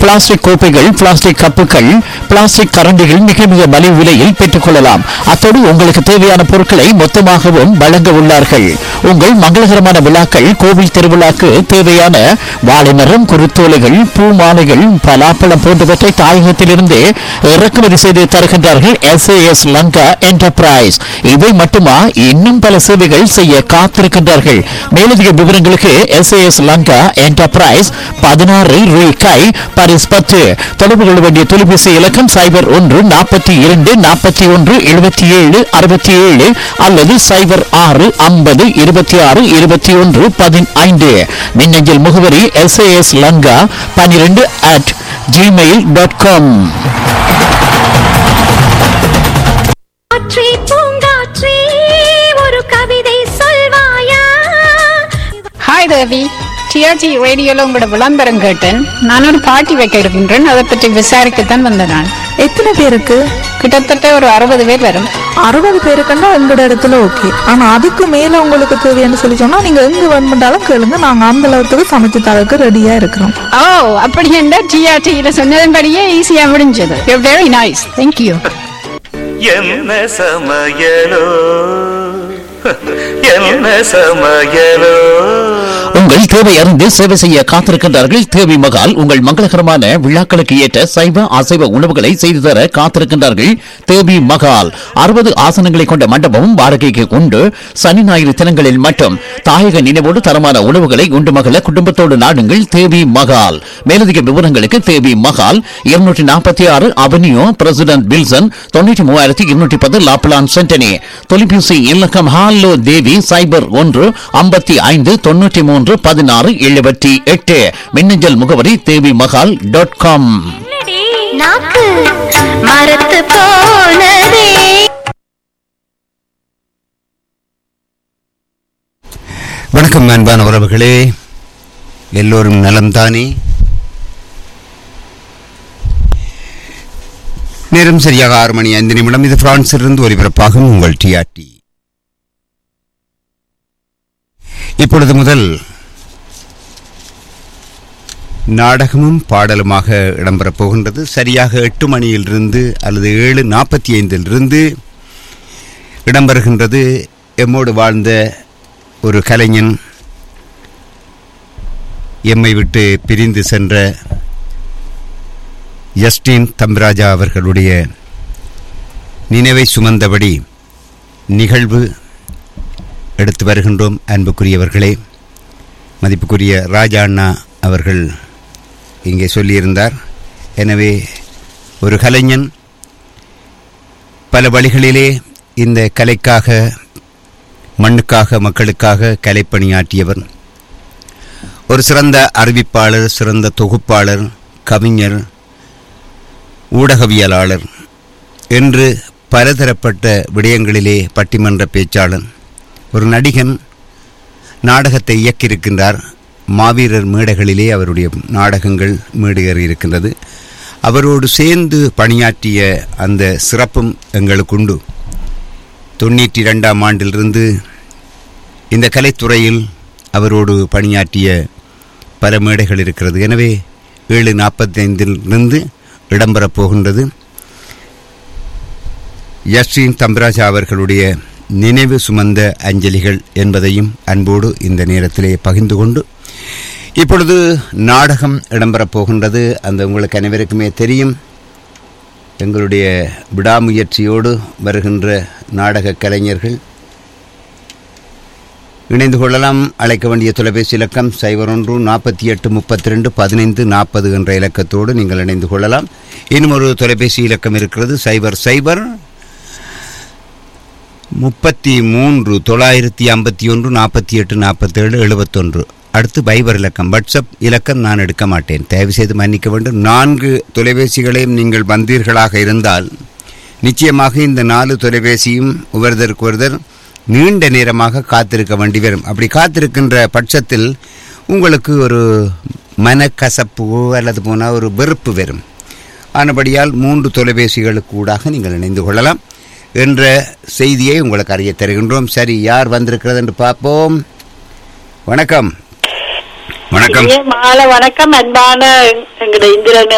plastic கோப்பைகள் plastic கப்புகள் plastic கரண்டிகள் மிக மிக மலிவு விலையில் பெற்றுக்கொள்ளலாம் அத்தோடு உங்களுக்கு தேவையான பொருட்களை மொத்தமாகவும் வழங்க உள்ளார்கள் உங்கள் மங்களகரமான விழாக்கள் கோவில் திருவிழாக்கு தேவையான வாழைமரம் குருத்தோலைகள் பூ மாலைகள் பலாப்பழம் போன்றவற்றை தாயகத்திலிருந்தே இறக்குமதி செய்து தருகின்றார்கள் எஸ்ஏஎஸ் லங்கா என்டர்பிரைஸ் இவை மட்டுமா இன்னும் பல சேவைகள் செய்ய காத்திருக்கின்றார்கள் மேலதிக விவரங்களுக்கு எஸ்ஏஎஸ் லங்கா என்டர்பிரைஸ் பதினாறு ரூபாய் பரிஸ் பத்து தொடர்பு கொள்ள வேண்டிய தொலைபேசி இலக்கம் சைபர் ஒன்று நாற்பத்தி இரண்டு நாற்பத்தி ஒன்று எழுபத்தி ஏழு அறுபத்தி ஏழு அல்லது சைபர் ஆறு ஐம்பது இருபத்தி ஆறு இருபத்தி ஒன்று பதினைந்து மின்னஞ்சல் முகவரி எஸ்ஏஎஸ் லங்கா பன்னிரெண்டு அட் ஜிமெயில் டாட் காம் காற்றே பூங்காற்றே ஒரு கவிதை சொல்வாயா ஹாய் தேவி டிஆர்டி ரேடியோல உங்களோட விளம்பரம் கேட்டேன் நான் ஒரு பார்ட்டி வைக்க இருக்கின்றேன் அதை பற்றி விசாரிக்கத்தான் வந்தேன் நான் எத்தனை பேருக்கு கிட்டத்தட்ட ஒரு அறுபது பேர் வரும் அறுபது பேருக்குன்னா எங்களோட இடத்துல ஓகே ஆனா அதுக்கு மேல உங்களுக்கு தேவைன்னு சொல்லி சொன்னா நீங்க எங்க வேணுமென்றாலும் கேளுங்க நாங்க அந்த அளவுக்கு சமைச்சு தரக்கு ரெடியா இருக்கிறோம் ஓ அப்படி என்ன டிஆர்டியில சொன்னதன்படியே ஈஸியா முடிஞ்சது வெரி நைஸ் தேங்க்யூ என்ன சமையலோ என்ன சமையலோ உங்கள் தேவை அறிந்து சேவை செய்ய காத்திருக்கின்றார்கள் தேவி மகால் உங்கள் மங்களகரமான விழாக்களுக்கு ஏற்ற சைவ அசைவ உணவுகளை செய்து தர காத்திருக்கின்றார்கள் தேவி மகால் அறுபது ஆசனங்களை கொண்ட மண்டபமும் வாடகைக்கு உண்டு சனி ஞாயிறு தினங்களில் மட்டும் தாயக நினைவோடு தரமான உணவுகளை உண்டு மகள குடும்பத்தோடு நாடுங்கள் தேவி மகால் மேலதிக விவரங்களுக்கு தேவி மகால் இருநூற்றி நாற்பத்தி ஆறு அவென்யூ பிரசிடென்ட் வில்சன் தொண்ணூற்றி மூவாயிரத்தி இருநூற்றி பத்து லாப்லான் சென்டனி தொலைபேசி இலக்கம் ஹாலோ தேவி சைபர் ஒன்று ஐம்பத்தி ஐந்து தொண்ணூற்றி மூன்று பதினாறு எழுபத்தி எட்டு மின்னஞ்சல் முகவரி தேவி மகால் டாட் காம் நாக்கு மரத்து போனதே வணக்கம் அன்பான உறவுகளே எல்லோரும் நலம்தானே நேரம் சரியாக ஆறு மணி ஐந்து நிமிடம் இது பிரான்சிலிருந்து ஒலிபரப்பாகும் உங்கள் டிஆர்டி இப்பொழுது முதல் நாடகமும் பாடலுமாக இடம்பெறப் போகின்றது சரியாக எட்டு மணியிலிருந்து அல்லது ஏழு நாற்பத்தி ஐந்திலிருந்து இடம்பெறுகின்றது எம்மோடு வாழ்ந்த ஒரு கலைஞன் எம்மை விட்டு பிரிந்து சென்ற ஜஸ்டின் தம்பிராஜா அவர்களுடைய நினைவை சுமந்தபடி நிகழ்வு எடுத்து வருகின்றோம் அன்புக்குரியவர்களே மதிப்புக்குரிய ராஜா அண்ணா அவர்கள் இங்கே சொல்லியிருந்தார் எனவே ஒரு கலைஞன் பல வழிகளிலே இந்த கலைக்காக மண்ணுக்காக மக்களுக்காக கலைப்பணியாற்றியவர் ஒரு சிறந்த அறிவிப்பாளர் சிறந்த தொகுப்பாளர் கவிஞர் ஊடகவியலாளர் என்று பலதரப்பட்ட விடயங்களிலே பட்டிமன்ற பேச்சாளர் ஒரு நடிகன் நாடகத்தை இயக்கியிருக்கின்றார் மாவீரர் மேடைகளிலே அவருடைய நாடகங்கள் மேடையேறி இருக்கின்றது அவரோடு சேர்ந்து பணியாற்றிய அந்த சிறப்பும் எங்களுக்குண்டு தொண்ணூற்றி ரெண்டாம் ஆண்டிலிருந்து இந்த கலைத்துறையில் அவரோடு பணியாற்றிய பல மேடைகள் இருக்கிறது எனவே ஏழு நாற்பத்தைந்திலிருந்து இடம்பெறப் போகின்றது யஸ்ரீன் தம்பராஜா அவர்களுடைய நினைவு சுமந்த அஞ்சலிகள் என்பதையும் அன்போடு இந்த நேரத்திலே பகிர்ந்து கொண்டு இப்பொழுது நாடகம் இடம்பெறப் போகின்றது அந்த உங்களுக்கு அனைவருக்குமே தெரியும் எங்களுடைய விடாமுயற்சியோடு வருகின்ற நாடக கலைஞர்கள் இணைந்து கொள்ளலாம் அழைக்க வேண்டிய தொலைபேசி இலக்கம் சைபர் ஒன்று நாற்பத்தி எட்டு முப்பத்தி ரெண்டு பதினைந்து நாற்பது என்ற இலக்கத்தோடு நீங்கள் இணைந்து கொள்ளலாம் இன்னும் ஒரு தொலைபேசி இலக்கம் இருக்கிறது சைபர் சைபர் முப்பத்தி மூன்று தொள்ளாயிரத்தி ஐம்பத்தி ஒன்று நாற்பத்தி எட்டு நாற்பத்தேழு எழுபத்தொன்று அடுத்து பைபர் இலக்கம் வாட்ஸ்அப் இலக்கம் நான் எடுக்க மாட்டேன் தயவு செய்து மன்னிக்க வேண்டும் நான்கு தொலைபேசிகளையும் நீங்கள் வந்தீர்களாக இருந்தால் நிச்சயமாக இந்த நாலு தொலைபேசியும் ஒருவருக்கு ஒருவர் நீண்ட நேரமாக காத்திருக்க வேண்டி வரும் அப்படி காத்திருக்கின்ற பட்சத்தில் உங்களுக்கு ஒரு மனக்கசப்பு அல்லது போனால் ஒரு வெறுப்பு வரும் ஆனபடியால் மூன்று தொலைபேசிகளுக்கு ஊடாக நீங்கள் இணைந்து கொள்ளலாம் என்ற செய்தியை உங்களுக்கு அறிய தருகின்றோம் சரி யார் வந்திருக்கிறது என்று பார்ப்போம் வணக்கம் வணக்கம் மாலை வணக்கம் அன்பான எங்களுடைய இந்திரன்